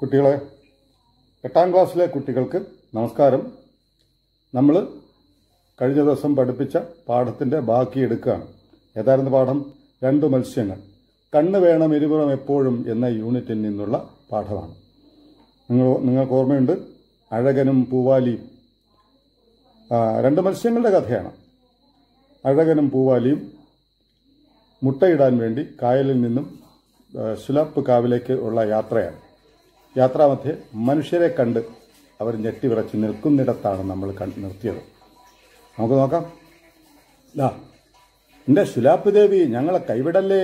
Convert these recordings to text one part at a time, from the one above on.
കുട്ടികളെ എട്ടാം ക്ലാസ്സിലെ കുട്ടികൾക്ക് നമസ്കാരം നമ്മൾ കഴിഞ്ഞ ദിവസം പഠിപ്പിച്ച പാഠത്തിൻ്റെ ബാക്കി എടുക്കുകയാണ് ഏതായിരുന്നു പാഠം രണ്ട് മത്സ്യങ്ങൾ കണ്ണ് വേണം ഇരുപുറം എപ്പോഴും എന്ന യൂണിറ്റിൽ നിന്നുള്ള പാഠമാണ് നിങ്ങൾ നിങ്ങൾക്ക് ഓർമ്മയുണ്ട് അഴകനും പൂവാലിയും ആ, രണ്ട് മത്സ്യങ്ങളുടെ കഥയാണ് അഴകനും പൂവാലിയും മുട്ടയിടാൻ വേണ്ടി കായലിൽ നിന്നും ആ, ശുലാപ്പ് കാവിലേക്ക് ഉള്ള യാത്രയാണ് യാത്രാമധ്യേ മനുഷ്യരെ കണ്ട് അവർ ഞെട്ടിവിറച്ച് നിൽക്കുന്നിടത്താണ് നമ്മൾ കണ്ട് നിർത്തിയത് നമുക്ക് നോക്കാം ദാ എൻ്റെ ശുലാപ്പ് ദേവി ഞങ്ങളെ കൈവിടല്ലേ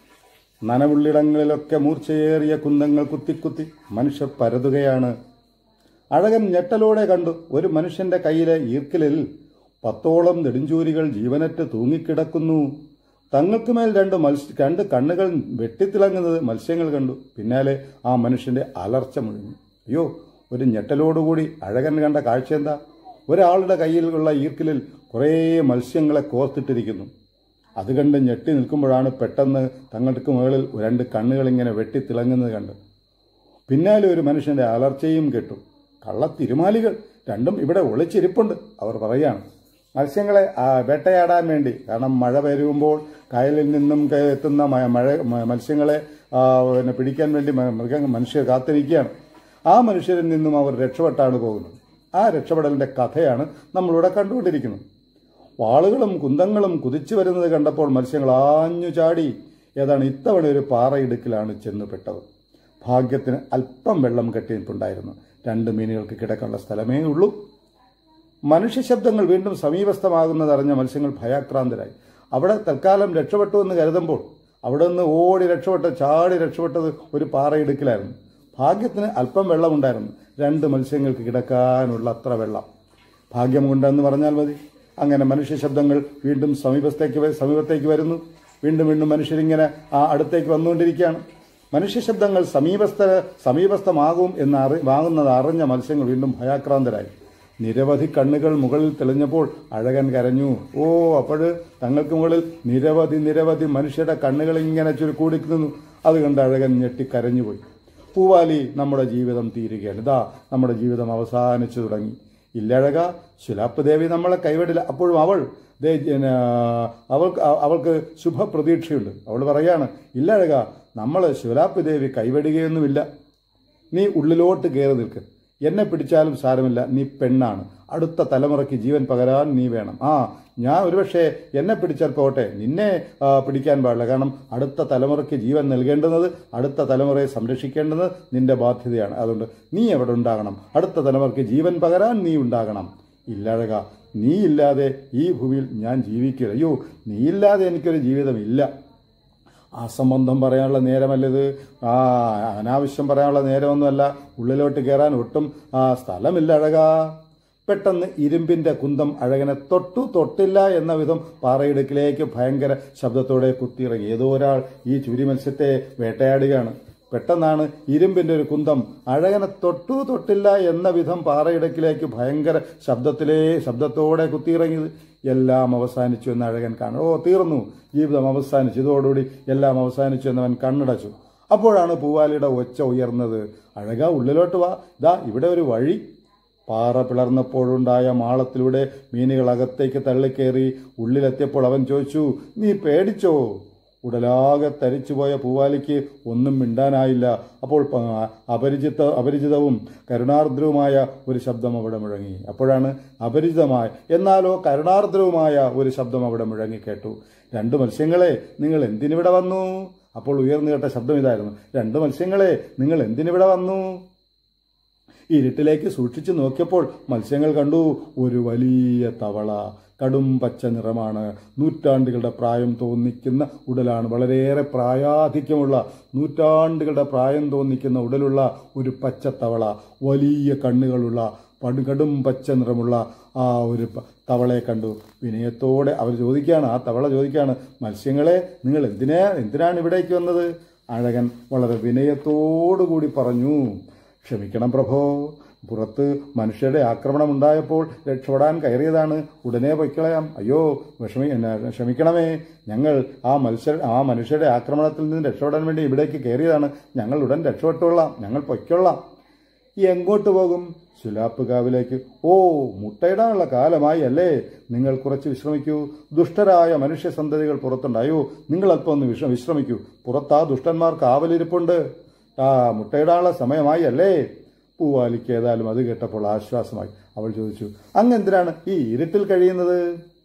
നനവുള്ളിടങ്ങളിലൊക്കെ മൂർച്ചയേറിയ കുന്തങ്ങൾ കുത്തിക്കുത്തി മനുഷ്യർ പരതുകയാണ് അഴകൻ ഞെട്ടലോടെ കണ്ടു ഒരു മനുഷ്യന്റെ കയ്യിലെ ഈർക്കിലിൽ പത്തോളം നെടുഞ്ചൂരികൾ ജീവനറ്റ് തൂങ്ങിക്കിടക്കുന്നു തങ്ങൾക്ക് മേൽ രണ്ട് മത്സ്യ രണ്ട് കണ്ണുകൾ വെട്ടിത്തിളങ്ങുന്നത് മത്സ്യങ്ങൾ കണ്ടു പിന്നാലെ ആ മനുഷ്യന്റെ അലർച്ച മുഴിഞ്ഞു അയ്യോ ഒരു ഞെട്ടലോടുകൂടി അഴകൻ കണ്ട കാഴ്ച എന്താ ഒരാളുടെ കയ്യിലുള്ള ഈർക്കിലിൽ കുറേ മത്സ്യങ്ങളെ കോർത്തിട്ടിരിക്കുന്നു അത് കണ്ട് ഞെട്ടി നിൽക്കുമ്പോഴാണ് പെട്ടെന്ന് തങ്ങൾക്ക് മുകളിൽ രണ്ട് കണ്ണുകൾ ഇങ്ങനെ വെട്ടിത്തിളങ്ങുന്നത് കണ്ട് പിന്നാലെ ഒരു മനുഷ്യന്റെ അലർച്ചയും കേട്ടു കള്ളത്തിരുമാലികൾ രണ്ടും ഇവിടെ ഒളിച്ചിരിപ്പുണ്ട് അവർ പറയുകയാണ് മത്സ്യങ്ങളെ ആ, വേട്ടയാടാൻ വേണ്ടി കാരണം മഴ വരുമ്പോൾ കായലിൽ നിന്നും ക- എത്തുന്ന മ- മഴ മ- മത്സ്യങ്ങളെ ആ, പിന്നെ പിടിക്കാൻ വേണ്ടി മ- മൃഗ മനുഷ്യർ കാത്തിരിക്കുകയാണ് ആ മനുഷ്യരിൽ നിന്നും അവർ രക്ഷപ്പെട്ടാണ് പോകുന്നത് ആ രക്ഷപ്പെടലിന്റെ കഥയാണ് നമ്മളിവിടെ കണ്ടുകൊണ്ടിരിക്കുന്നത് വാളുകളും കുന്തങ്ങളും കുതിച്ചു വരുന്നത് കണ്ടപ്പോൾ മത്സ്യങ്ങൾ ആഞ്ഞു ചാടി ഏതാണ് ഇത്തവണ ഒരു പാറയിടുക്കിലാണ് ചെന്നുപെട്ടത് ഭാഗ്യത്തിന് അല്പം വെള്ളം കെട്ടിയിട്ടുണ്ടായിരുന്നു രണ്ട് മീനുകൾക്ക് കിടക്കാനുള്ള സ്ഥലമേ ഉള്ളൂ മനുഷ്യ ശബ്ദങ്ങൾ വീണ്ടും സമീപസ്ഥമാകുന്നത് അറിഞ്ഞ മത്സ്യങ്ങൾ ഭയാക്രാന്തരായി അവിടെ തൽക്കാലം രക്ഷപ്പെട്ടു എന്ന് കരുതുമ്പോൾ അവിടെ നിന്ന് ഓടി രക്ഷപ്പെട്ട ചാടി രക്ഷപ്പെട്ടത് ഒരു പാറയിടുക്കിലായിരുന്നു ഭാഗ്യത്തിന് അല്പം വെള്ളമുണ്ടായിരുന്നു രണ്ട് മത്സ്യങ്ങൾക്ക് കിടക്കാനുള്ള അത്ര വെള്ളം ഭാഗ്യം കൊണ്ടെന്ന് പറഞ്ഞാൽ മതി അങ്ങനെ മനുഷ്യ ശബ്ദങ്ങൾ വീണ്ടും സമീപത്തേക്ക് വ- സമീപത്തേക്ക് വരുന്നു വീണ്ടും വീണ്ടും മനുഷ്യരിങ്ങനെ ആ അടുത്തേക്ക് വന്നുകൊണ്ടിരിക്കുകയാണ് മനുഷ്യ ശബ്ദങ്ങൾ സമീപസ്ഥ സമീപസ്ഥമാകും എന്ന് അറി വാങ്ങുന്നത് അറിഞ്ഞ മത്സ്യങ്ങൾ വീണ്ടും ഭയാക്രാന്തരായി നിരവധി കണ്ണുകൾ മുകളിൽ തെളിഞ്ഞപ്പോൾ അഴകൻ കരഞ്ഞു ഓ അപ്പോൾ തങ്ങൾക്ക് മുകളിൽ നിരവധി നിരവധി മനുഷ്യരുടെ കണ്ണുകൾ ഇങ്ങനെ ചുരുക്കൂടി നിന്നു അത് കണ്ട് അഴകൻ ഞെട്ടി കരഞ്ഞുപോയി പൂവാലി നമ്മുടെ ജീവിതം തീരുകയാണ് ഇതാ നമ്മുടെ ജീവിതം അവസാനിച്ചു തുടങ്ങി ഇല്ലഴക ശുലാപ്പ് ദേവി നമ്മളെ കൈവിടില്ല അപ്പോഴും അവൾ ദേ ജന- അവൾക്ക് അവൾക്ക് ശുഭപ്രതീക്ഷയുണ്ട് അവൾ പറയാണ് ഇല്ലഴക നമ്മൾ ശിവലാപ്പ് ദേവി കൈവിടുകയൊന്നുമില്ല നീ ഉള്ളിലോട്ട് കയറി നിൽക്ക് എന്നെ പിടിച്ചാലും സാരമില്ല നീ പെണ്ണാണ് അടുത്ത തലമുറയ്ക്ക് ജീവൻ പകരാൻ നീ വേണം ആ ഞാൻ ഒരുപക്ഷെ എന്നെ പിടിച്ചാൽ പോട്ടെ നിന്നെ ആ, പിടിക്കാൻ പാടില്ല കാരണം അടുത്ത തലമുറയ്ക്ക് ജീവൻ നൽകേണ്ടുന്നത് അടുത്ത തലമുറയെ സംരക്ഷിക്കേണ്ടത് നിന്റെ ബാധ്യതയാണ് അതുകൊണ്ട് നീ എവിടെ ഉണ്ടാകണം അടുത്ത തലമുറയ്ക്ക് ജീവൻ പകരാൻ നീ ഉണ്ടാകണം ഇല്ലഴക നീ ഇല്ലാതെ ഈ ഭൂമിയിൽ ഞാൻ ജീവിക്കില്ല അയ്യോ നീ ഇല്ലാതെ എനിക്കൊരു ജീവിതമില്ല അസംബന്ധം പറയാനുള്ള നേരമല്ലത് ആ അനാവശ്യം പറയാനുള്ള നേരമൊന്നുമല്ല ഉള്ളിലോട്ട് കയറാൻ ഒട്ടും ആ സ്ഥലമില്ല അഴക പെട്ടെന്ന് ഇരുമ്പിന്റെ കുന്തം അഴകനെ തൊട്ടു തൊട്ടില്ല എന്ന വിധം പാറയിടുക്കിലേക്ക് ഭയങ്കര ശബ്ദത്തോടെ കുത്തിയിറങ്ങി ഏതോ ഒരാൾ ഈ ചുരി മത്സ്യത്തെ വേട്ടയാടുകയാണ് പെട്ടെന്നാണ് ഇരുമ്പിന്റെ ഒരു കുന്തം അഴകനെ തൊട്ടു തൊട്ടില്ല എന്ന വിധം പാറയിടക്കിലേക്ക് ഭയങ്കര ശബ്ദത്തിലേ ശബ്ദത്തോടെ കുത്തിയിറങ്ങിയത് എല്ലാം അവസാനിച്ചു എന്ന് അഴകൻ കാണും ഓ തീർന്നു ജീവിതം അവസാനിച്ചു ഇതോടുകൂടി എല്ലാം അവസാനിച്ചു എന്നവൻ കണ്ണടച്ചു അപ്പോഴാണ് പൂവാലിയുടെ ഒച്ച ഉയർന്നത് അഴക ഉള്ളിലോട്ട് വാ ഇതാ ഇവിടെ ഒരു വഴി പാറ പിളർന്നപ്പോഴുണ്ടായ മാളത്തിലൂടെ മീനുകൾ അകത്തേക്ക് തള്ളിക്കയറി ഉള്ളിലെത്തിയപ്പോൾ അവൻ ചോദിച്ചു നീ പേടിച്ചോ ഉടലാകെ തരിച്ചുപോയ പൂവാലിക്ക് ഒന്നും മിണ്ടാനായില്ല അപ്പോൾ പ- അപരിചിത അപരിചിതവും കരുണാർദ്രവുമായ ഒരു ശബ്ദം അവിടെ മുഴങ്ങി അപ്പോഴാണ് അപരിചിതമായ എന്നാലോ കരുണാർദ്രവുമായ ഒരു ശബ്ദം അവിടെ മുഴങ്ങി കേട്ടു രണ്ടു മത്സ്യങ്ങളെ നിങ്ങൾ എന്തിനിവിടെ വന്നു അപ്പോൾ ഉയർന്നു കേട്ട ശബ്ദം ഇതായിരുന്നു രണ്ടു മത്സ്യങ്ങളെ നിങ്ങൾ എന്തിനിവിടെ വന്നു ഇരുട്ടിലേക്ക് സൂക്ഷിച്ചു നോക്കിയപ്പോൾ മത്സ്യങ്ങൾ കണ്ടു ഒരു വലിയ തവള കടും പച്ച നിറമാണ് നൂറ്റാണ്ടുകളുടെ പ്രായം തോന്നിക്കുന്ന ഉടലാണ് വളരെയേറെ പ്രായാധിക്യമുള്ള നൂറ്റാണ്ടുകളുടെ പ്രായം തോന്നിക്കുന്ന ഉടലുള്ള ഒരു പച്ച തവള വലിയ കണ്ണുകളുള്ള പടു കടും പച്ച നിറമുള്ള ആ ഒരു പ- തവളയെ കണ്ടു വിനയത്തോടെ അവർ ചോദിക്കുകയാണ് ആ തവള ചോദിക്കുകയാണ് മത്സ്യങ്ങളെ നിങ്ങൾ എന്തിനാ എന്തിനാണ് ഇവിടേക്ക് വന്നത് അഴകൻ വളരെ വിനയത്തോടുകൂടി പറഞ്ഞു ക്ഷമിക്കണം പ്രഭോ പുറത്ത് മനുഷ്യരുടെ ആക്രമണം ഉണ്ടായപ്പോൾ രക്ഷപ്പെടാൻ കയറിയതാണ് ഉടനെ പൊയ്ക്കളയാം അയ്യോ വിഷമി എന്നെ ക്ഷമിക്കണമേ ഞങ്ങൾ ആ മത്സ്യ ആ മനുഷ്യരുടെ ആക്രമണത്തിൽ നിന്ന് രക്ഷപ്പെടാൻ വേണ്ടി ഇവിടേക്ക് കയറിയതാണ് ഞങ്ങൾ ഉടൻ രക്ഷപ്പെട്ടോളാം ഞങ്ങൾ പൊയ്ക്കൊള്ളാം എങ്ങോട്ട് പോകും ശുലാപ്പുകാവിലേക്ക് ഓ മുട്ടയിടാനുള്ള കാലമായി അല്ലേ നിങ്ങൾ കുറച്ച് വിശ്രമിക്കൂ ദുഷ്ടരായ മനുഷ്യ സന്തതികൾ പുറത്തുണ്ടായോ നിങ്ങൾ അല്പം ഒന്ന് വിശ്ര വിശ്രമിക്കൂ പുറത്താ ദുഷ്ടന്മാർ കാവലിരിപ്പുണ്ട് ആ മുട്ടയിടാനുള്ള സമയമായി അല്ലേ പൂവാലിക്ക് ഏതായാലും അത് കേട്ടപ്പോൾ ആശ്വാസമായി അവൾ ചോദിച്ചു അങ്ങ് എന്തിനാണ് ഈ ഇരുട്ടിൽ കഴിയുന്നത്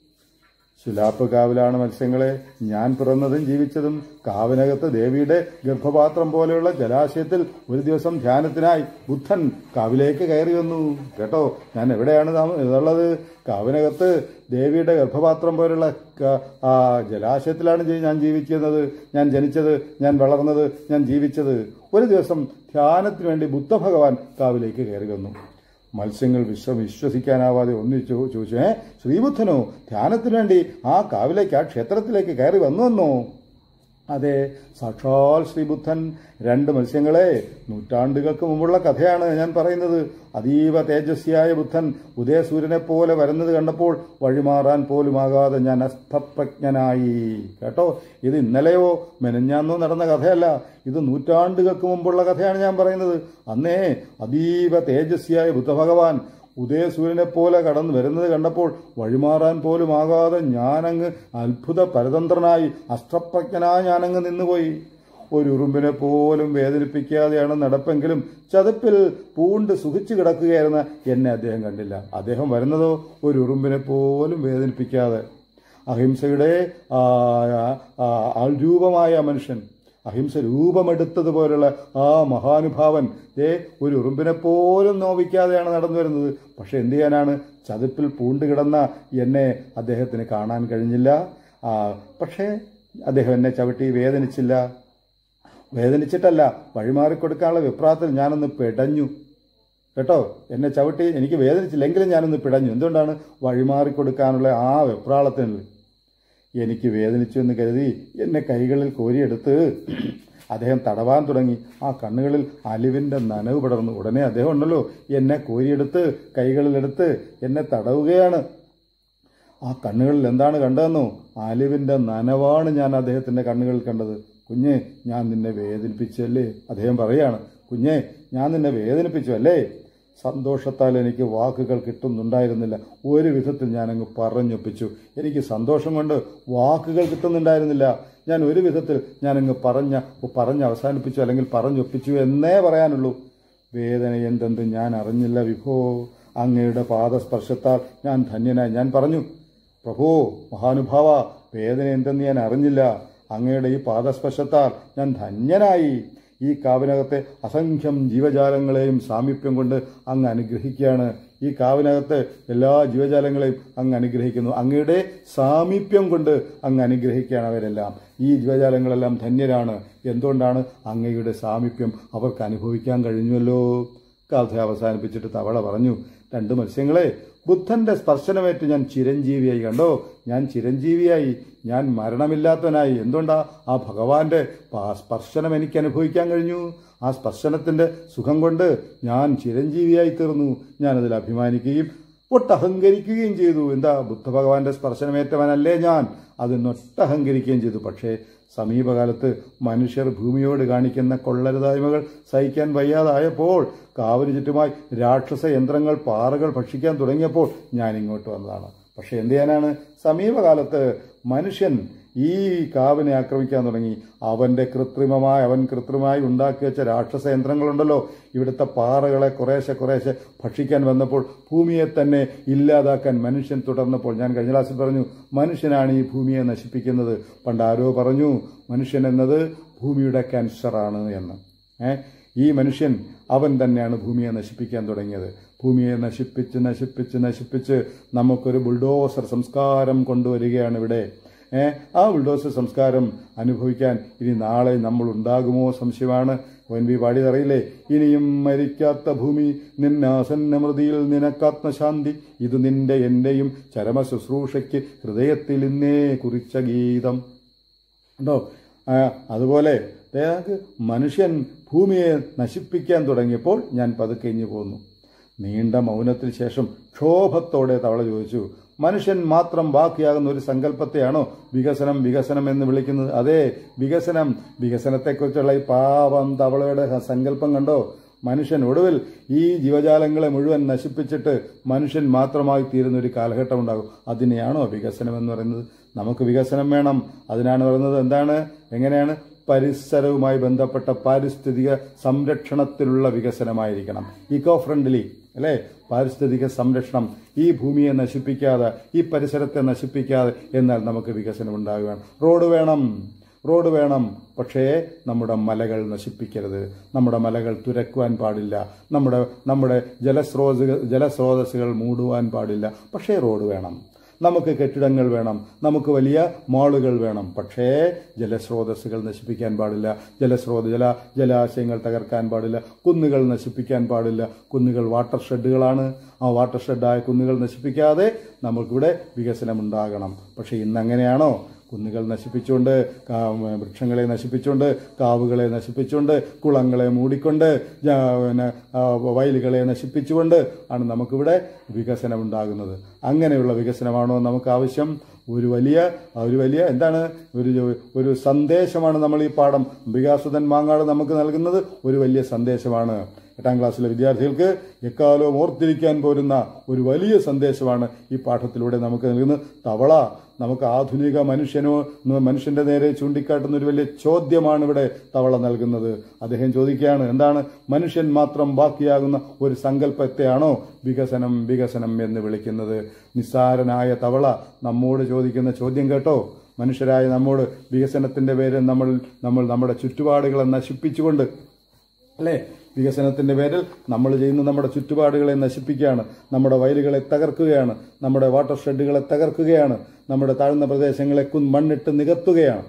ശുലാപ്പ് കാവിലാണ് മത്സ്യങ്ങളെ ഞാൻ പിറന്നതും ജീവിച്ചതും കാവിനകത്ത് ദേവിയുടെ ഗർഭപാത്രം പോലെയുള്ള ജലാശയത്തിൽ ഒരു ദിവസം ധ്യാനത്തിനായി ബുദ്ധൻ കാവിലേക്ക് കയറി വന്നു കേട്ടോ ഞാൻ എവിടെയാണ് താമ- ഇതുള്ളത് കാവിനകത്ത് ദേവിയുടെ ഗർഭപാത്രം പോലുള്ള ക- ആ ജലാശയത്തിലാണ് ജി- ഞാൻ ജീവിക്കുന്നത് ഞാൻ ജനിച്ചത് ഞാൻ വളർന്നത് ഞാൻ ജീവിച്ചത് ഒരു ദിവസം ധ്യാനത്തിന് വേണ്ടി ബുദ്ധഭഗവാൻ കാവിലേക്ക് കയറി വന്നു മത്സ്യങ്ങൾ വിശ്വ വിശ്വസിക്കാനാവാതെ ഒന്നിച്ചു ചോദിച്ചു ഏ ശ്രീബുദ്ധനോ ധ്യാനത്തിനു വേണ്ടി ആ കാവിലേക്ക് ആ ക്ഷേത്രത്തിലേക്ക് കയറി വന്നുവെന്നോ അതെ സാക്ഷാൽ ശ്രീബുദ്ധൻ രണ്ട് മത്സ്യങ്ങളെ നൂറ്റാണ്ടുകൾക്ക് മുമ്പുള്ള കഥയാണ് ഞാൻ പറയുന്നത് അതീവ തേജസ്വിയായ ബുദ്ധൻ ഉദയസൂര്യനെ പോലെ വരുന്നത് കണ്ടപ്പോൾ വഴിമാറാൻ പോലുമാകാതെ ഞാൻ അസ്ഥപ്രജ്ഞനായി കേട്ടോ ഇത് ഇന്നലെയോ മെനഞ്ഞാന്നോ നടന്ന കഥയല്ല ഇത് നൂറ്റാണ്ടുകൾക്ക് മുമ്പുള്ള കഥയാണ് ഞാൻ പറയുന്നത് അന്നേ അതീവ തേജസ്വിയായ ബുദ്ധഭഗവാൻ ഉദയസൂര്യനെ പോലെ കടന്നു വരുന്നത് കണ്ടപ്പോൾ വഴിമാറാൻ പോലും ആകാതെ ഞാനങ്ങ് അത്ഭുത പരതന്ത്രനായി അസ്ത്രപ്രജ്ഞനായി ഞാനങ്ങ് നിന്നുപോയി ഒരു ഉറുമ്പിനെ പോലും വേദനിപ്പിക്കാതെയാണ് നടപ്പെങ്കിലും ചതുപ്പിൽ പൂണ്ട് സുഖിച്ചു കിടക്കുകയായിരുന്ന എന്നെ അദ്ദേഹം കണ്ടില്ല അദ്ദേഹം വരുന്നതോ ഒരു ഉറുമ്പിനെ പോലും വേദനിപ്പിക്കാതെ അഹിംസയുടെ ആ, ആ, ആൾരൂപമായ ആ മനുഷ്യൻ അഹിംസ രൂപമെടുത്തതുപോലുള്ള ആ മഹാനുഭാവൻ ദേ ഒരു ഉറുമ്പിനെ പോലും നോവിക്കാതെയാണ് നടന്നു വരുന്നത് പക്ഷെ എന്ത് ചെയ്യാനാണ് ചതുപ്പിൽ പൂണ്ട് കിടന്ന എന്നെ അദ്ദേഹത്തിന് കാണാൻ കഴിഞ്ഞില്ല ആ, പക്ഷേ അദ്ദേഹം എന്നെ ചവിട്ടി വേദനിച്ചില്ല വേദനിച്ചിട്ടല്ല വഴിമാറിക്കൊടുക്കാനുള്ള വിപ്രാത്തിൽ ഞാനൊന്ന് പിടഞ്ഞു കേട്ടോ എന്നെ ചവിട്ടി എനിക്ക് വേദനിച്ചില്ലെങ്കിലും ഞാനൊന്ന് പിടഞ്ഞു എന്തുകൊണ്ടാണ് വഴിമാറിക്കൊടുക്കാനുള്ള ആ വെപ്രാളത്തിനുള്ളിൽ എനിക്ക് വേദനിച്ചു എന്ന് കരുതി എന്നെ കൈകളിൽ കോരിയെടുത്ത് അദ്ദേഹം തടവാൻ തുടങ്ങി ആ കണ്ണുകളിൽ അലിവിന്റെ നനവ് പടർന്നു ഉടനെ അദ്ദേഹം ഉണ്ടല്ലോ എന്നെ കോരിയെടുത്ത് കൈകളിലെടുത്ത് എന്നെ തടവുകയാണ് ആ കണ്ണുകളിൽ എന്താണ് കണ്ടതെന്നോ അലിവിന്റെ നനവാണ് ഞാൻ അദ്ദേഹത്തിന്റെ കണ്ണുകളിൽ കണ്ടത് കുഞ്ഞെ ഞാൻ നിന്നെ വേദനിപ്പിച്ചല്ലേ അദ്ദേഹം പറയാണ് കുഞ്ഞെ ഞാൻ നിന്നെ വേദനിപ്പിച്ചു അല്ലേ സന്തോഷത്താൽ എനിക്ക് വാക്കുകൾ കിട്ടുന്നുണ്ടായിരുന്നില്ല ഒരു വിധത്തിൽ ഞാൻ അങ്ങ് പറഞ്ഞൊപ്പിച്ചു എനിക്ക് സന്തോഷം കൊണ്ട് വാക്കുകൾ കിട്ടുന്നുണ്ടായിരുന്നില്ല ഞാൻ ഒരു വിധത്തിൽ ഞാൻ അങ്ങ് പറഞ്ഞ പറഞ്ഞ് അവസാനിപ്പിച്ചു അല്ലെങ്കിൽ പറഞ്ഞൊപ്പിച്ചു എന്നേ പറയാനുള്ളൂ വേദന എന്തെന്ന് ഞാൻ അറിഞ്ഞില്ല വിഭോ അങ്ങയുടെ പാദസ്പർശത്താൽ ഞാൻ ധന്യനായി ഞാൻ പറഞ്ഞു പ്രഭു മഹാനുഭാവ വേദന എന്തെന്ന് ഞാൻ അറിഞ്ഞില്ല അങ്ങയുടെ ഈ പാദസ്പർശത്താൽ ഞാൻ ധന്യനായി ഈ കാവിനകത്തെ അസംഖ്യം ജീവജാലങ്ങളെയും സാമീപ്യം കൊണ്ട് അങ്ങ് അനുഗ്രഹിക്കുകയാണ് ഈ കാവിനകത്ത് എല്ലാ ജീവജാലങ്ങളെയും അങ്ങ് അനുഗ്രഹിക്കുന്നു അങ്ങയുടെ സാമീപ്യം കൊണ്ട് അങ്ങ് അനുഗ്രഹിക്കുകയാണ് അവരെല്ലാം ഈ ജീവജാലങ്ങളെല്ലാം ധന്യരാണ് എന്തുകൊണ്ടാണ് അങ്ങയുടെ സാമീപ്യം അവർക്ക് അനുഭവിക്കാൻ കഴിഞ്ഞുവല്ലോ കഥ അവസാനിപ്പിച്ചിട്ട് തവള പറഞ്ഞു രണ്ട് മത്സ്യങ്ങളെ ബുദ്ധന്റെ സ്പർശനമേറ്റ് ഞാൻ ചിരഞ്ജീവിയായി കണ്ടോ ഞാൻ ചിരഞ്ജീവിയായി ഞാൻ മരണമില്ലാത്തവനായി എന്തുകൊണ്ടാ ആ ഭഗവാന്റെ പ- സ്പർശനം എനിക്ക് അനുഭവിക്കാൻ കഴിഞ്ഞു ആ സ്പർശനത്തിന്റെ സുഖം കൊണ്ട് ഞാൻ ചിരഞ്ജീവിയായി തീർന്നു ഞാനതിൽ അഭിമാനിക്കുകയും ഒട്ടഹങ്കരിക്കുകയും ചെയ്തു എന്താ ബുദ്ധഭഗവാന്റെ സ്പർശനമേറ്റവനല്ലേ ഞാൻ അതിനൊട്ടഹങ്കരിക്കുകയും ചെയ്തു പക്ഷേ സമീപകാലത്ത് മനുഷ്യർ ഭൂമിയോട് കാണിക്കുന്ന കൊള്ളരുതായ്മകൾ സഹിക്കാൻ വയ്യാതായപ്പോൾ കാവിന് ചുറ്റുമായി രാക്ഷസ യന്ത്രങ്ങൾ പാറകൾ ഭക്ഷിക്കാൻ തുടങ്ങിയപ്പോൾ ഞാൻ ഇങ്ങോട്ട് വന്നതാണ് പക്ഷെ എന്ത് ചെയ്യാനാണ് സമീപകാലത്ത് മനുഷ്യൻ ഈ കാവിനെ ആക്രമിക്കാൻ തുടങ്ങി അവന്റെ കൃത്രിമമായി അവൻ കൃത്രിമമായി ഉണ്ടാക്കി വെച്ച രാക്ഷസ യന്ത്രങ്ങളുണ്ടല്ലോ ഇവിടുത്തെ പാറകളെ കുറേശ്ശെ കുറേശ്ശെ ഭക്ഷിക്കാൻ വന്നപ്പോൾ ഭൂമിയെ തന്നെ ഇല്ലാതാക്കാൻ മനുഷ്യൻ തുടർന്നപ്പോൾ ഞാൻ കഴിഞ്ഞ ക്ലാസ്സിൽ പറഞ്ഞു മനുഷ്യനാണ് ഈ ഭൂമിയെ നശിപ്പിക്കുന്നത് പണ്ട് ആരോ പറഞ്ഞു മനുഷ്യൻ എന്നത് ഭൂമിയുടെ ക്യാൻസറാണ് എന്ന് ഏ ഈ മനുഷ്യൻ അവൻ തന്നെയാണ് ഭൂമിയെ നശിപ്പിക്കാൻ തുടങ്ങിയത് ഭൂമിയെ നശിപ്പിച്ച് നശിപ്പിച്ച് നശിപ്പിച്ച് നമുക്കൊരു ബുൾഡോസർ സംസ്കാരം കൊണ്ടുവരികയാണ് ഇവിടെ ഏ ആ ബുൾഡോസർ സംസ്കാരം അനുഭവിക്കാൻ ഇനി നാളെ നമ്മൾ ഉണ്ടാകുമോ സംശയമാണ് ഒൻ വി പാടിയതറിയില്ലേ ഇനിയും മരിക്കാത്ത ഭൂമി നിന്നാസന്നമൃതിയിൽ നിനക്കാത്മശാന്തി ഇത് നിന്റെ എന്റെയും ചരമ ശുശ്രൂഷയ്ക്ക് ഹൃദയത്തിൽ ഇന്നേ കുറിച്ച ഗീതം ഉണ്ടോ ആ, അതുപോലെ ദേഹക്ക് മനുഷ്യൻ ഭൂമിയെ നശിപ്പിക്കാൻ തുടങ്ങിയപ്പോൾ ഞാൻ പതുക്കെ ഇഞ്ഞു പോന്നു നീണ്ട മൗനത്തിന് ശേഷം ക്ഷോഭത്തോടെ തവള ചോദിച്ചു മനുഷ്യൻ മാത്രം ബാക്കിയാകുന്ന ഒരു സങ്കല്പത്തെയാണോ വികസനം വികസനം എന്ന് വിളിക്കുന്നത് അതെ വികസനം വികസനത്തെക്കുറിച്ചുള്ള ഈ പാവം തവളയുടെ സങ്കല്പം കണ്ടോ മനുഷ്യൻ ഒടുവിൽ ഈ ജീവജാലങ്ങളെ മുഴുവൻ നശിപ്പിച്ചിട്ട് മനുഷ്യൻ മാത്രമായി തീരുന്ന ഒരു കാലഘട്ടം ഉണ്ടാകും അതിനെയാണോ വികസനം എന്ന് പറയുന്നത് നമുക്ക് വികസനം വേണം അതിനാണ് പറയുന്നത് എന്താണ് എങ്ങനെയാണ് പരിസരവുമായി ബന്ധപ്പെട്ട പാരിസ്ഥിതിക സംരക്ഷണത്തിലുള്ള വികസനമായിരിക്കണം ഇക്കോ ഫ്രണ്ട്ലി അല്ലേ പാരിസ്ഥിതിക സംരക്ഷണം ഈ ഭൂമിയെ നശിപ്പിക്കാതെ ഈ പരിസരത്തെ നശിപ്പിക്കാതെ എന്നാൽ നമുക്ക് വികസനം ഉണ്ടാകുകയാണ് റോഡ് വേണം റോഡ് വേണം പക്ഷേ നമ്മുടെ മലകൾ നശിപ്പിക്കരുത് നമ്മുടെ മലകൾ തുരക്കുവാൻ പാടില്ല നമ്മുടെ നമ്മുടെ ജലസ്രോതസ് ജലസ്രോതസ്സുകൾ മൂടുവാൻ പാടില്ല പക്ഷേ റോഡ് വേണം നമുക്ക് കെട്ടിടങ്ങൾ വേണം നമുക്ക് വലിയ മാളുകൾ വേണം പക്ഷേ ജലസ്രോതസ്സുകൾ നശിപ്പിക്കാൻ പാടില്ല ജലസ്രോത ജല ജലാശയങ്ങൾ തകർക്കാൻ പാടില്ല കുന്നുകൾ നശിപ്പിക്കാൻ പാടില്ല കുന്നുകൾ വാട്ടർ ഷെഡുകളാണ് ആ വാട്ടർ ഷെഡായ കുന്നുകൾ നശിപ്പിക്കാതെ നമുക്കിവിടെ വികസനം ഉണ്ടാകണം പക്ഷേ ഇന്നങ്ങനെയാണോ കുന്നുകൾ നശിപ്പിച്ചുകൊണ്ട് കാ- വൃക്ഷങ്ങളെ നശിപ്പിച്ചുകൊണ്ട് കാവുകളെ നശിപ്പിച്ചുകൊണ്ട് കുളങ്ങളെ മൂടിക്കൊണ്ട് ജ- പിന്നെ, ആ, വയലുകളെ നശിപ്പിച്ചുകൊണ്ട് ആണ് നമുക്കിവിടെ വികസനം ഉണ്ടാകുന്നത് അങ്ങനെയുള്ള വികസനമാണോ നമുക്ക് ആവശ്യം ഒരു വലിയ ഒരു വലിയ എന്താണ് ഒരു ഒരു സന്ദേശമാണ് നമ്മൾ ഈ പാഠം വികാസുതൻ മാങ്ങാട് നമുക്ക് നൽകുന്നത് ഒരു വലിയ സന്ദേശമാണ് എട്ടാം ക്ലാസ്സിലെ വിദ്യാർത്ഥികൾക്ക് എക്കാലവും ഓർത്തിരിക്കാൻ പോരുന്ന ഒരു വലിയ സന്ദേശമാണ് ഈ പാഠത്തിലൂടെ നമുക്ക് നൽകുന്നത് തവള നമുക്ക് ആധുനിക മനുഷ്യനോ മനുഷ്യന്റെ നേരെ ചൂണ്ടിക്കാട്ടുന്ന ഒരു വലിയ ചോദ്യമാണ് ഇവിടെ തവള നൽകുന്നത് അദ്ദേഹം ചോദിക്കുകയാണ് എന്താണ് മനുഷ്യൻ മാത്രം ബാക്കിയാകുന്ന ഒരു സങ്കല്പത്തെയാണോ വികസനം വികസനം എന്ന് വിളിക്കുന്നത് നിസ്സാരനായ തവള നമ്മോട് ചോദിക്കുന്ന ചോദ്യം കേട്ടോ മനുഷ്യരായ നമ്മോട് വികസനത്തിന്റെ പേരിൽ നമ്മൾ നമ്മൾ നമ്മുടെ ചുറ്റുപാടുകളെ നശിപ്പിച്ചുകൊണ്ട് അല്ലേ വികസനത്തിന്റെ പേരിൽ നമ്മൾ ചെയ്യുന്ന നമ്മുടെ ചുറ്റുപാടുകളെ നശിപ്പിക്കുകയാണ് നമ്മുടെ വയലുകളെ തകർക്കുകയാണ് നമ്മുടെ വാട്ടർ ഷെഡുകളെ തകർക്കുകയാണ് നമ്മുടെ താഴ്ന്ന പ്രദേശങ്ങളെ കുൻ മണ്ണിട്ട് നികത്തുകയാണ്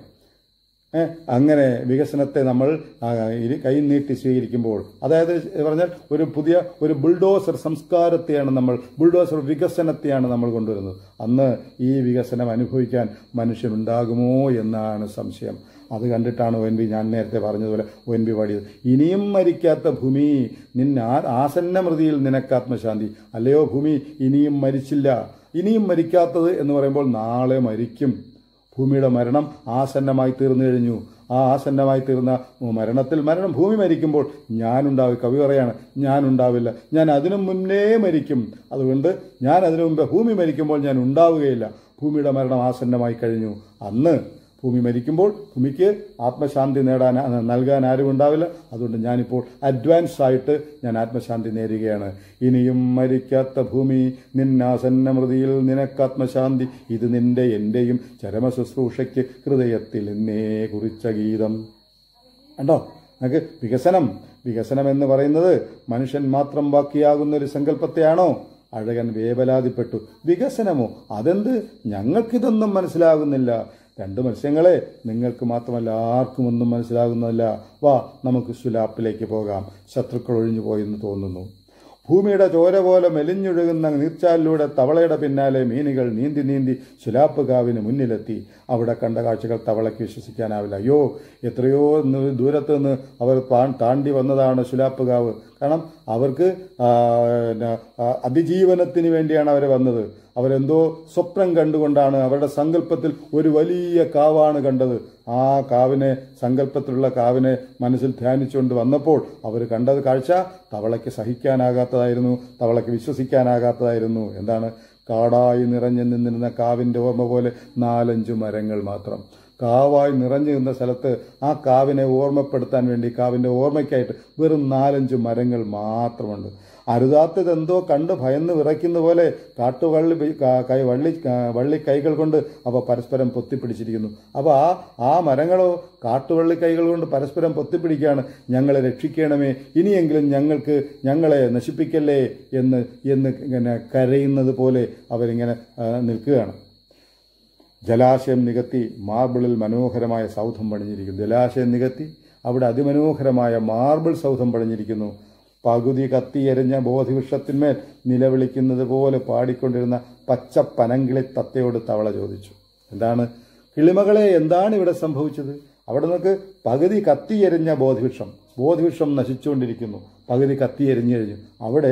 ഏ, അങ്ങനെ വികസനത്തെ നമ്മൾ ആ, ഇരു കൈ നീട്ടി സ്വീകരിക്കുമ്പോൾ അതായത് പറഞ്ഞാൽ ഒരു പുതിയ ഒരു ബുൾഡോസർ സംസ്കാരത്തെയാണ് നമ്മൾ ബുൾഡോസർ വികസനത്തെയാണ് നമ്മൾ കൊണ്ടുവരുന്നത് അന്ന് ഈ വികസനം അനുഭവിക്കാൻ മനുഷ്യനുണ്ടാകുമോ എന്നാണ് സംശയം അത് കണ്ടിട്ടാണ് ഒ എൻ ബി ഞാൻ നേരത്തെ പറഞ്ഞതുപോലെ ഒ എൻ ബി പാടിയത് ഇനിയും മരിക്കാത്ത ഭൂമി നിന്ന ആസന്ന മൃതിയിൽ നിനക്കാത്മശാന്തി അല്ലയോ ഭൂമി ഇനിയും മരിച്ചില്ല ഇനിയും മരിക്കാത്തത് എന്ന് പറയുമ്പോൾ നാളെ മരിക്കും ഭൂമിയുടെ മരണം ആസന്നമായി തീർന്നു കഴിഞ്ഞു ആ ആസന്നമായി തീർന്ന മരണത്തിൽ മരണം ഭൂമി മരിക്കുമ്പോൾ ഞാനുണ്ടാവും കവി പറയാണ് ഞാനുണ്ടാവില്ല ഞാൻ അതിനു മുന്നേ മരിക്കും അതുകൊണ്ട് ഞാൻ അതിനു മുമ്പേ ഭൂമി മരിക്കുമ്പോൾ ഞാൻ ഉണ്ടാവുകയില്ല ഭൂമിയുടെ മരണം ആസന്നമായി കഴിഞ്ഞു അന്ന് ഭൂമി മരിക്കുമ്പോൾ ഭൂമിക്ക് ആത്മശാന്തി നേടാൻ നൽകാൻ ആരും ഉണ്ടാവില്ല അതുകൊണ്ട് ഞാനിപ്പോൾ അഡ്വാൻസ് ആയിട്ട് ഞാൻ ആത്മശാന്തി നേരുകയാണ് ഇനിയും മരിക്കാത്ത ഭൂമി നിന്നാസന്നമൃതിയിൽ നിനക്കാത്മശാന്തി ഇത് നിന്റെ എന്റെയും ചരമ ശുശ്രൂഷയ്ക്ക് ഹൃദയത്തിൽ എന്നേ കുറിച്ച ഗീതം കണ്ടോ നമുക്ക് വികസനം വികസനം എന്ന് പറയുന്നത് മനുഷ്യൻ മാത്രം ബാക്കിയാകുന്ന ഒരു സങ്കല്പത്തെയാണോ അഴകൻ വേവലാതിപ്പെട്ടു വികസനമോ അതെന്ത് ഞങ്ങൾക്കിതൊന്നും മനസ്സിലാകുന്നില്ല രണ്ട് മത്സ്യങ്ങളെ നിങ്ങൾക്ക് മാത്രമല്ല ആർക്കും ഒന്നും മനസ്സിലാകുന്നതല്ല വാ നമുക്ക് സുലാപ്പിലേക്ക് പോകാം ശത്രുക്കൾ ഒഴിഞ്ഞു പോയെന്ന് തോന്നുന്നു ഭൂമിയുടെ ചോര പോലെ മെലിഞ്ഞൊഴുകുന്ന നീർച്ചാലിലൂടെ തവളയുടെ പിന്നാലെ മീനുകൾ നീന്തി നീന്തി ശുലാപ്പ് കാവിന് മുന്നിലെത്തി അവിടെ കണ്ട കാഴ്ചകൾ തവളയ്ക്ക് വിശ്വസിക്കാനാവില്ല അയ്യോ എത്രയോ ന- ദൂരത്ത് നിന്ന് അവർ പാ- താണ്ടി വന്നതാണ് ശുലാപ്പ് കാവ് കാരണം അവർക്ക് ആ, പിന്നെ, ആ, അതിജീവനത്തിന് വേണ്ടിയാണ് അവർ വന്നത് അവരെന്തോ സ്വപ്നം കണ്ടുകൊണ്ടാണ് അവരുടെ സങ്കല്പത്തിൽ ഒരു വലിയ കാവാണ് കണ്ടത് ആ കാവിനെ സങ്കല്പത്തിലുള്ള കാവിനെ മനസ്സിൽ ധ്യാനിച്ചുകൊണ്ട് വന്നപ്പോൾ അവർ കണ്ടത് കാഴ്ച തവളയ്ക്ക് സഹിക്കാനാകാത്തതായിരുന്നു തവളയ്ക്ക് വിശ്വസിക്കാനാകാത്തതായിരുന്നു എന്താണ് കാടായി നിറഞ്ഞു നിന്നിരുന്ന കാവിന്റെ ഓർമ്മ പോലെ നാലഞ്ചു മരങ്ങൾ മാത്രം കാവായി നിറഞ്ഞു നിന്ന സ്ഥലത്ത് ആ കാവിനെ ഓർമ്മപ്പെടുത്താൻ വേണ്ടി കാവിന്റെ ഓർമ്മയ്ക്കായിട്ട് വെറും നാലഞ്ച് മരങ്ങൾ മാത്രമുണ്ട് അരുതാത്തത് എന്തോ കണ്ട് ഭയന്ന് വിറയ്ക്കുന്ന പോലെ കാട്ടുവള്ളി പി- കാ- കൈ വള്ളി കാ- വള്ളി കൈകൾ കൊണ്ട് അവ പരസ്പരം പൊത്തിപ്പിടിച്ചിരിക്കുന്നു അപ്പോൾ ആ ആ മരങ്ങളോ കാട്ടുവള്ളി കൈകൾ കൊണ്ട് പരസ്പരം പൊത്തിപ്പിടിക്കുകയാണ് ഞങ്ങളെ രക്ഷിക്കണമേ ഇനിയെങ്കിലും ഞങ്ങൾക്ക് ഞങ്ങളെ നശിപ്പിക്കല്ലേ എന്ന് എന്ന് ഇങ്ങനെ കരയുന്നത് പോലെ അവരിങ്ങനെ ആ, നിൽക്കുകയാണ് ജലാശയം നികത്തി മാർബിളിൽ മനോഹരമായ സൗധം പണിഞ്ഞിരിക്കുന്നു ജലാശയം നികത്തി അവിടെ അതിമനോഹരമായ മാർബിൾ സൗധം പണിഞ്ഞിരിക്കുന്നു പകുതി കത്തിയെരിഞ്ഞ ബോധിവൃക്ഷത്തിന്മേൽ നിലവിളിക്കുന്നത് പോലെ പാടിക്കൊണ്ടിരുന്ന പച്ച പനങ്കിളി തത്തയോട് തവള ചോദിച്ചു എന്താണ് കിളിമകളെ എന്താണ് ഇവിടെ സംഭവിച്ചത് അവിടെ നമുക്ക് പകുതി കത്തിയെരിഞ്ഞ ബോധിവൃക്ഷം ബോധിവൃക്ഷം നശിച്ചുകൊണ്ടിരിക്കുന്നു പകുതി കത്തിയെരിഞ്ഞു കഴിഞ്ഞു അവിടെ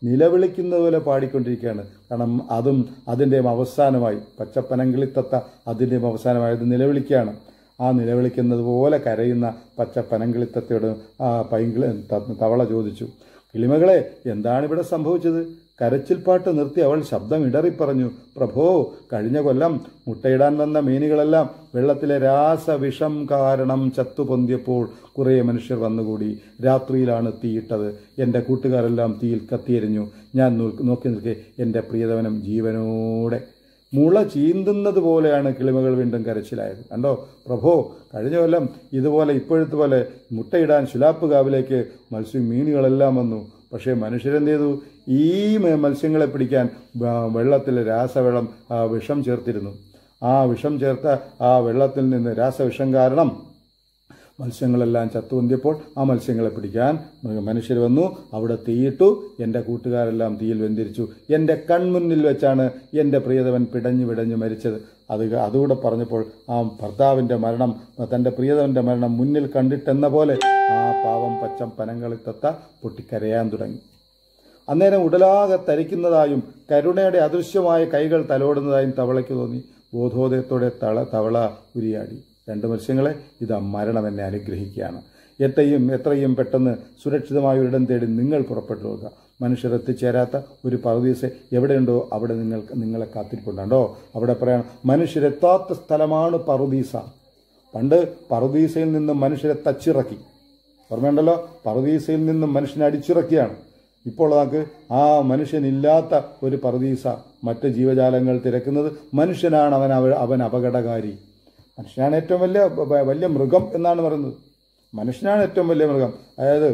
നിലവിളിക്കുന്നത് പോലെ പാടിക്കൊണ്ടിരിക്കുകയാണ് കാരണം അതും അതിൻ്റെയും അവസാനമായി പച്ചപ്പനങ്കിളിത്തത്ത അതിൻ്റെയും അവസാനമായി അത് നിലവിളിക്കുകയാണ് ആ നിലവിളിക്കുന്നത് പോലെ കരയുന്ന പച്ച പനങ്കിളിത്തത്തയോട് ആ പൈങ്കിളി ത- തവള ചോദിച്ചു കിളിമകളെ എന്താണ് ഇവിടെ സംഭവിച്ചത് കരച്ചിൽപ്പാട്ട് നിർത്തി അവൾ ശബ്ദം ഇടറി പറഞ്ഞു പ്രഭോ കഴിഞ്ഞ കൊല്ലം മുട്ടയിടാൻ വന്ന മീനുകളെല്ലാം വെള്ളത്തിലെ രാസവിഷം കാരണം ചത്തുപൊന്തിയപ്പോൾ കുറേ മനുഷ്യർ വന്നുകൂടി രാത്രിയിലാണ് തീയിട്ടത് എൻ്റെ കൂട്ടുകാരെല്ലാം തീയിൽ കത്തിയെരിഞ്ഞു ഞാൻ നോ- നോക്കി നിൽക്കെ എൻ്റെ പ്രിയതവനം ജീവനോടെ മുള ചീന്തുന്നത് പോലെയാണ് കിളിമകൾ വീണ്ടും കരച്ചിലായത് കണ്ടോ പ്രഭോ കഴിഞ്ഞ കൊല്ലം ഇതുപോലെ ഇപ്പോഴത്തെ പോലെ മുട്ടയിടാൻ ശുലാപ്പ് കാവിലേക്ക് മത്സ്യ മീനുകളെല്ലാം വന്നു പക്ഷേ മനുഷ്യരെന്ത് ചെയ്തു ഈ മ- മത്സ്യങ്ങളെ പിടിക്കാൻ വ- വെള്ളത്തിൽ രാസവെള്ളം ആ, വിഷം ചേർത്തിരുന്നു ആ വിഷം ചേർത്ത ആ വെള്ളത്തിൽ നിന്ന് രാസവിഷം കാരണം മത്സ്യങ്ങളെല്ലാം ചത്തുവന്തിയപ്പോൾ ആ മത്സ്യങ്ങളെ പിടിക്കാൻ മനുഷ്യർ വന്നു അവിടെ തീയിട്ടു എൻ്റെ കൂട്ടുകാരെല്ലാം തീയിൽ വെന്തിരിച്ചു എൻ്റെ കൺമുന്നിൽ വെച്ചാണ് എൻ്റെ പ്രിയതവൻ പിടഞ്ഞു പിടഞ്ഞു മരിച്ചത് അത് അതുകൂടെ പറഞ്ഞപ്പോൾ ആ ഭർത്താവിൻ്റെ മരണം തൻ്റെ പ്രിയതവൻ്റെ മരണം മുന്നിൽ കണ്ടിട്ടെന്ന പോലെ ആ പാവം പച്ചം പനങ്ങളിൽ തത്ത പൊട്ടിക്കരയാൻ തുടങ്ങി അന്നേരം ഉടലാകെ തരിക്കുന്നതായും കരുണയുടെ അദൃശ്യമായ കൈകൾ തലോടുന്നതായും തവളയ്ക്ക് തോന്നി ബോധോദയത്തോടെ തള തവള ഉരിയാടി രണ്ട് മത്സ്യങ്ങളെ ഇതാ മരണം എന്നെ അനുഗ്രഹിക്കുകയാണ് എത്രയും എത്രയും പെട്ടെന്ന് സുരക്ഷിതമായ ഒരിടം തേടി നിങ്ങൾ പുറപ്പെട്ടു പോകുക മനുഷ്യർ എത്തിച്ചേരാത്ത ഒരു പറുദീസ എവിടെയുണ്ടോ അവിടെ നിങ്ങൾ നിങ്ങളെ കാത്തിരിപ്പുണ്ടോ അവിടെ പറയണം മനുഷ്യരെത്താത്ത സ്ഥലമാണ് പറുദീസ പണ്ട് പറുദീസയിൽ നിന്നും മനുഷ്യരെ തച്ചിറക്കി ഓർമ്മയുണ്ടല്ലോ പറുദീസയിൽ നിന്നും മനുഷ്യനെ അടിച്ചിറക്കിയാണ് ഇപ്പോൾ നമുക്ക് ആ മനുഷ്യനില്ലാത്ത ഒരു പറുദീസ മറ്റ് ജീവജാലങ്ങൾ തിരക്കുന്നത് മനുഷ്യനാണ് അവൻ അവ- അവൻ അപകടകാരി മനുഷ്യനാണ് ഏറ്റവും വലിയ വ- വലിയ മൃഗം എന്നാണ് പറയുന്നത് മനുഷ്യനാണ് ഏറ്റവും വലിയ മൃഗം അതായത്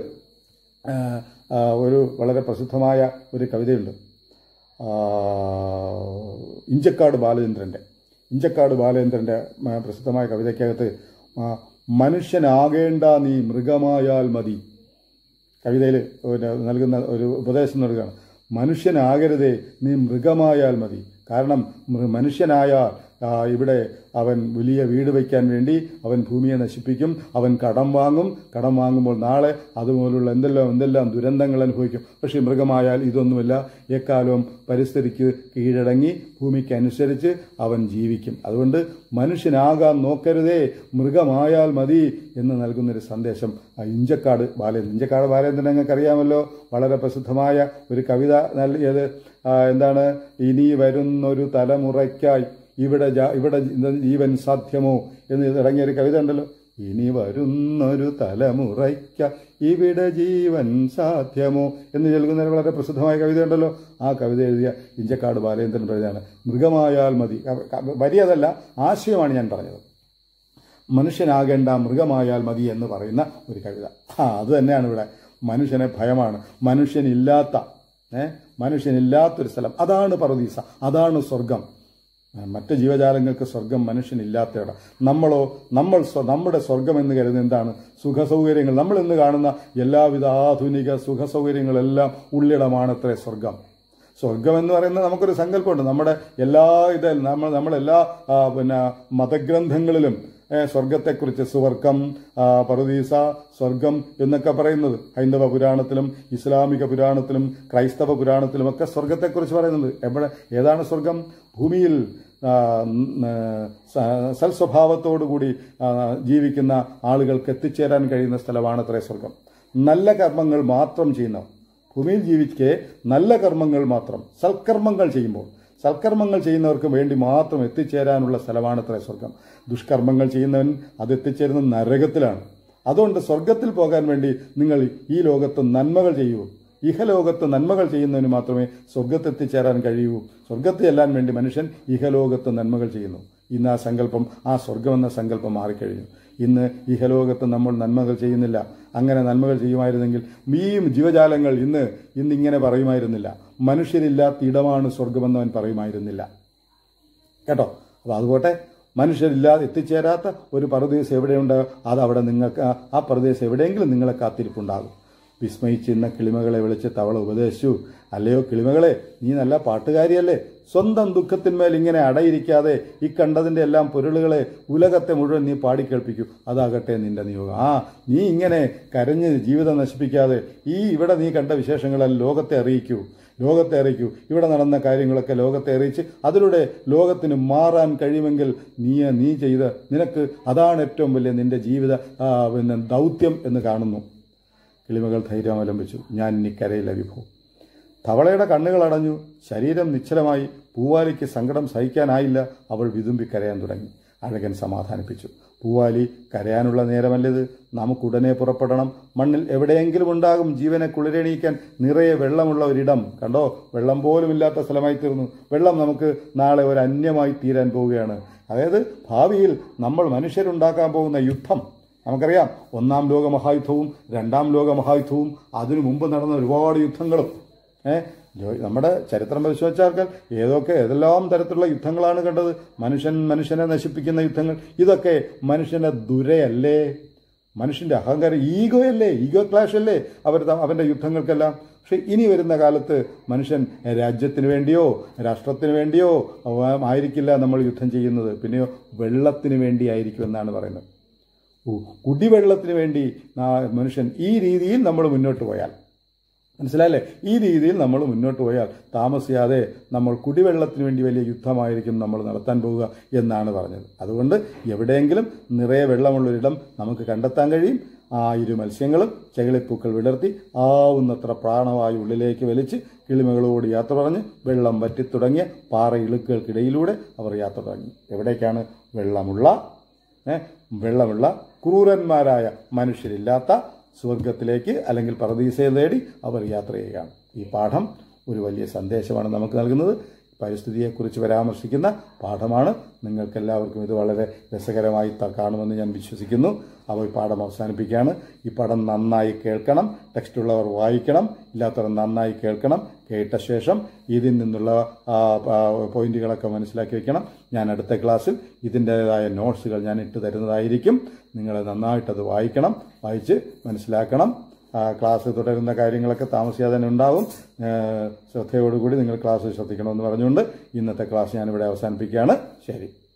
ആ, ആ, ഒരു വളരെ പ്രസിദ്ധമായ ഒരു കവിതയുണ്ട് ആ, ഇഞ്ചക്കാട് ബാലചന്ദ്രൻ്റെ ഇഞ്ചക്കാട് ബാലചന്ദ്രൻ്റെ ആ, പ്രസിദ്ധമായ കവിതയ്ക്കകത്ത് ആ, മനുഷ്യനാകേണ്ട നീ മൃഗമായാൽ മതി കവിതയിൽ നൽകുന്ന ഒരു ഉപദേശം നൽകുകയാണ് മനുഷ്യനാകരുതേ നീ മൃഗമായാൽ മതി കാരണം മൃ- മനുഷ്യനായാൽ ആ, ഇവിടെ അവൻ വലിയ വീട് വയ്ക്കാൻ വേണ്ടി അവൻ ഭൂമിയെ നശിപ്പിക്കും അവൻ കടം വാങ്ങും കടം വാങ്ങുമ്പോൾ നാളെ അതുപോലുള്ള എന്തെല്ലാം എന്തെല്ലാം ദുരന്തങ്ങൾ അനുഭവിക്കും പക്ഷേ മൃഗമായാൽ ഇതൊന്നുമില്ല എക്കാലവും പരിസ്ഥിതിക്ക് കീഴടങ്ങി ഭൂമിക്ക് അനുസരിച്ച് അവൻ ജീവിക്കും അതുകൊണ്ട് മനുഷ്യനാകാൻ നോക്കരുതേ മൃഗമായാൽ മതി എന്ന് നൽകുന്നൊരു സന്ദേശം ആ ഇഞ്ചക്കാട് ബാലേന്ദ്രൻ ഇഞ്ചക്കാട് ബാലേന്ദ്രൻ നിങ്ങൾക്ക് അറിയാമല്ലോ വളരെ പ്രസിദ്ധമായ ഒരു കവിത നൽകിയത് ആ, എന്താണ് ഇനി വരുന്നൊരു തലമുറയ്ക്കായി ഇവിടെ ജാ- ഇവിടെ ജീവൻ സാധ്യമോ എന്ന് ഇറങ്ങിയ ഒരു കവിത ഉണ്ടല്ലോ ഇനി വരുന്നൊരു തലമുറയ്ക്ക ഇവിടെ ജീവൻ സാധ്യമോ എന്ന് നൽകുന്ന ഒരു വളരെ പ്രസിദ്ധമായ കവിത ഉണ്ടല്ലോ ആ കവിത എഴുതിയ ഇഞ്ചക്കാട് ബാലേന്ദ്രൻ പറഞ്ഞാണ് മൃഗമായാൽ മതി ക- ക- വരി അതല്ല ആശയമാണ് ഞാൻ പറഞ്ഞത് മനുഷ്യനാകേണ്ട മൃഗമായാൽ മതി എന്ന് പറയുന്ന ഒരു കവിത ആ അത് തന്നെയാണ് ഇവിടെ മനുഷ്യനെ ഭയമാണ് മനുഷ്യനില്ലാത്ത ഏ മനുഷ്യനില്ലാത്തൊരു സ്ഥലം അതാണ് പറദീസ അതാണ് സ്വർഗം ആ, മറ്റ് ജീവജാലങ്ങൾക്ക് സ്വർഗം മനുഷ്യനില്ലാത്തയിടം നമ്മളോ നമ്മൾ സ്വ- നമ്മുടെ സ്വർഗം എന്ന് കരുതുന്നത് എന്താണ് സുഖസൗകര്യങ്ങൾ നമ്മൾ ഇന്ന് കാണുന്ന എല്ലാവിധ ആധുനിക സുഖസൗകര്യങ്ങളെല്ലാം ഉള്ളിടമാണത്രേ സ്വർഗം സ്വർഗം എന്ന് പറയുന്നത് നമുക്കൊരു സങ്കല്പമുണ്ട് നമ്മുടെ എല്ലാ ഇത് നമ്മൾ നമ്മളെല്ലാ ആ, പിന്നെ മതഗ്രന്ഥങ്ങളിലും ഏ, സ്വർഗത്തെക്കുറിച്ച് സുവർക്കം ആ, പറുദീസ സ്വർഗം എന്നൊക്കെ പറയുന്നത് ഹൈന്ദവ പുരാണത്തിലും ഇസ്ലാമിക പുരാണത്തിലും ക്രൈസ്തവ പുരാണത്തിലും ഒക്കെ സ്വർഗത്തെക്കുറിച്ച് പറയുന്നത് എവിടെ ഏതാണ് സ്വർഗം ഭൂമിയിൽ ആ, ഉം, ആ, സ- സൽസ്വഭാവത്തോടുകൂടി ആ, ജീവിക്കുന്ന ആളുകൾക്ക് എത്തിച്ചേരാൻ കഴിയുന്ന സ്ഥലമാണ് അത്രേ സ്വർഗം നല്ല കർമ്മങ്ങൾ മാത്രം ചെയ്യുന്നവർ ഭൂമിയിൽ ജീവിക്കെ നല്ല കർമ്മങ്ങൾ മാത്രം സൽക്കർമ്മങ്ങൾ ചെയ്യുമ്പോൾ സൽക്കർമ്മങ്ങൾ ചെയ്യുന്നവർക്ക് വേണ്ടി മാത്രം എത്തിച്ചേരാനുള്ള സ്ഥലമാണ് അത്ര സ്വർഗം ദുഷ്കർമ്മങ്ങൾ ചെയ്യുന്നവൻ അത് എത്തിച്ചേരുന്നത് നരകത്തിലാണ് അതുകൊണ്ട് സ്വർഗത്തിൽ പോകാൻ വേണ്ടി നിങ്ങൾ ഈ ലോകത്ത് നന്മകൾ ചെയ്യൂ ഇഹലോകത്ത് നന്മകൾ ചെയ്യുന്നതിന് മാത്രമേ സ്വർഗത്തെത്തിച്ചേരാൻ കഴിയൂ സ്വർഗത്തിൽ ചെല്ലാൻ വേണ്ടി മനുഷ്യൻ ഇഹലോകത്ത് നന്മകൾ ചെയ്യുന്നു ഇന്ന് ആ സങ്കല്പം ആ സ്വർഗം എന്ന സങ്കല്പം മാറിക്കഴിഞ്ഞു ഇന്ന് ഇഹലോകത്ത് നമ്മൾ നന്മകൾ ചെയ്യുന്നില്ല അങ്ങനെ നന്മകൾ ചെയ്യുമായിരുന്നെങ്കിൽ ഈ ജീവജാലങ്ങൾ ഇന്ന് ഇന്ന് ഇങ്ങനെ പറയുമായിരുന്നില്ല മനുഷ്യരില്ലാത്ത ഇടമാണ് സ്വർഗമെന്ന് അവൻ പറയുമായിരുന്നില്ല കേട്ടോ അപ്പോൾ അതുപോട്ടെ മനുഷ്യരില്ലാതെ എത്തിച്ചേരാത്ത ഒരു പരദേശം എവിടെയുണ്ട് അത് അവിടെ നിങ്ങൾക്ക് ആ- ആ പ്രദേശം എവിടെയെങ്കിലും നിങ്ങളെ കാത്തിരിപ്പുണ്ടാകും വിസ്മയിച്ചിരുന്ന കിളിമകളെ വിളിച്ച് തവള ഉപദേശിച്ചു അല്ലയോ കിളിമകളെ നീ നല്ല പാട്ടുകാരിയല്ലേ സ്വന്തം ദുഃഖത്തിന്മേൽ ഇങ്ങനെ അടയിരിക്കാതെ ഈ കണ്ടതിന്റെ എല്ലാം പൊരുളുകളെ ഉലകത്തെ മുഴുവൻ നീ പാടിക്കേൾപ്പിക്കൂ അതാകട്ടെ നിന്റെ നിയോഗം ആ നീ ഇങ്ങനെ കരഞ്ഞ് ജീവിതം നശിപ്പിക്കാതെ ഈ ഇവിടെ നീ കണ്ട വിശേഷങ്ങളെല്ലാം ലോകത്തെ അറിയിക്കൂ ലോകത്തെ അറിയിക്കൂ ഇവിടെ നടന്ന കാര്യങ്ങളൊക്കെ ലോകത്തെ അറിയിച്ച് അതിലൂടെ ലോകത്തിന് മാറാൻ കഴിയുമെങ്കിൽ നീ നീ ചെയ്ത് നിനക്ക് അതാണ് ഏറ്റവും വലിയ നിന്റെ ജീവിത ആ, പിന്നെ ദൗത്യം എന്ന് കാണുന്നു കിളിമകൾ ധൈര്യം അവലംബിച്ചു ഞാൻ ഇനി കരയില്ല വിഭു തവളയുടെ കണ്ണുകൾ അടഞ്ഞു ശരീരം നിശ്ചലമായി പൂവാലിക്ക് സങ്കടം സഹിക്കാനായില്ല അവൾ വിതുമ്പി കരയാൻ തുടങ്ങി അഴകൻ സമാധാനിപ്പിച്ചു പൂവാലി കരയാനുള്ള നേരമല്ലത് നമുക്കുടനെ പുറപ്പെടണം മണ്ണിൽ എവിടെയെങ്കിലും ഉണ്ടാകും ജീവനെ കുളിരണിയിക്കാൻ നിറയെ വെള്ളമുള്ള ഒരിടം കണ്ടോ വെള്ളം പോലും ഇല്ലാത്ത സ്ഥലമായി തീർന്നു വെള്ളം നമുക്ക് നാളെ ഒരു അന്യമായി തീരാൻ പോവുകയാണ് അതായത് ഭാവിയിൽ നമ്മൾ മനുഷ്യരുണ്ടാക്കാൻ പോകുന്ന യുദ്ധം നമുക്കറിയാം ഒന്നാം ലോക മഹായുദ്ധവും രണ്ടാം ലോക മഹായുദ്ധവും അതിനു മുമ്പ് നടന്ന ഒരുപാട് യുദ്ധങ്ങളും ഏഹ് നമ്മുടെ ചരിത്രം പരിശോധിച്ചാൽ ഏതൊക്കെ ഏതെല്ലാം തരത്തിലുള്ള യുദ്ധങ്ങളാണ് കണ്ടത് മനുഷ്യൻ മനുഷ്യനെ നശിപ്പിക്കുന്ന യുദ്ധങ്ങൾ ഇതൊക്കെ മനുഷ്യന്റെ ദുരയല്ലേ മനുഷ്യന്റെ അഹങ്കാരം ഈഗോയല്ലേ ഈഗോ ക്ലാഷ് അല്ലേ അവർ ത- അവന്റെ യുദ്ധങ്ങൾക്കെല്ലാം പക്ഷെ ഇനി വരുന്ന കാലത്ത് മനുഷ്യൻ രാജ്യത്തിന് വേണ്ടിയോ രാഷ്ട്രത്തിന് വേണ്ടിയോ അവ- ആയിരിക്കില്ല നമ്മൾ യുദ്ധം ചെയ്യുന്നത് പിന്നെയോ വെള്ളത്തിന് വേണ്ടിയായിരിക്കും എന്നാണ് പറയുന്നത് ഉ- കുടിവെള്ളത്തിന് വേണ്ടി നാ- മനുഷ്യൻ ഈ രീതിയിൽ നമ്മൾ മുന്നോട്ട് പോയാൽ മനസ്സിലായല്ലേ ഈ രീതിയിൽ നമ്മൾ മുന്നോട്ട് പോയാൽ താമസിയാതെ നമ്മൾ കുടിവെള്ളത്തിന് വേണ്ടി വലിയ യുദ്ധമായിരിക്കും നമ്മൾ നടത്താൻ പോവുക എന്നാണ് പറഞ്ഞത് അതുകൊണ്ട് എവിടെയെങ്കിലും നിറയെ വെള്ളമുള്ളൊരിടം നമുക്ക് കണ്ടെത്താൻ കഴിയും ആ ഇരു മത്സ്യങ്ങളും ചെകിളിപ്പൂക്കൾ വിടർത്തി ആവുന്നത്ര പ്രാണവായു ഉള്ളിലേക്ക് വലിച്ച് കിളിമകളോട് യാത്ര പറഞ്ഞ് വെള്ളം വറ്റിത്തുടങ്ങിയ പാറ ഇളുക്കുകൾക്കിടയിലൂടെ അവർ യാത്ര തുടങ്ങി എവിടേക്കാണ് വെള്ളമുള്ള ഏ, വെള്ളമുള്ള ക്രൂരന്മാരായ മനുഷ്യരില്ലാത്ത സ്വർഗത്തിലേക്ക് അല്ലെങ്കിൽ പറദീസയെ തേടി അവർ യാത്ര ചെയ്യുകയാണ് ഈ പാഠം ഒരു വലിയ സന്ദേശമാണ് നമുക്ക് നൽകുന്നത് പരിസ്ഥിതിയെക്കുറിച്ച് പരാമർശിക്കുന്ന പാഠമാണ് നിങ്ങൾക്കെല്ലാവർക്കും ഇത് വളരെ രസകരമായി ത- കാണുമെന്ന് ഞാൻ വിശ്വസിക്കുന്നു അപ്പോൾ ഈ പാഠം അവസാനിപ്പിക്കുകയാണ് ഈ പാഠം നന്നായി കേൾക്കണം ടെക്സ്റ്റ് ഉള്ളവർ വായിക്കണം ഇല്ലാത്തവർ നന്നായി കേൾക്കണം കേട്ട ശേഷം ഇതിൽ നിന്നുള്ള ആ, ആ, പോയിന്റുകളൊക്കെ മനസ്സിലാക്കി വെക്കണം ഞാൻ അടുത്ത ക്ലാസ്സിൽ ഇതിൻ്റെതായ നോട്ട്സുകൾ ഞാൻ ഇട്ട് തരുന്നതായിരിക്കും നിങ്ങൾ നന്നായിട്ടത് വായിക്കണം വായിച്ച് മനസ്സിലാക്കണം ആ, ക്ലാസ് തുടരുന്ന കാര്യങ്ങളൊക്കെ താമസിയാതെ തന്നെ ഉണ്ടാവും ഏ, ശ്രദ്ധയോടുകൂടി നിങ്ങൾ ക്ലാസ് ശ്രദ്ധിക്കണമെന്ന് പറഞ്ഞുകൊണ്ട് ഇന്നത്തെ ക്ലാസ് ഞാനിവിടെ അവസാനിപ്പിക്കുകയാണ് ശരി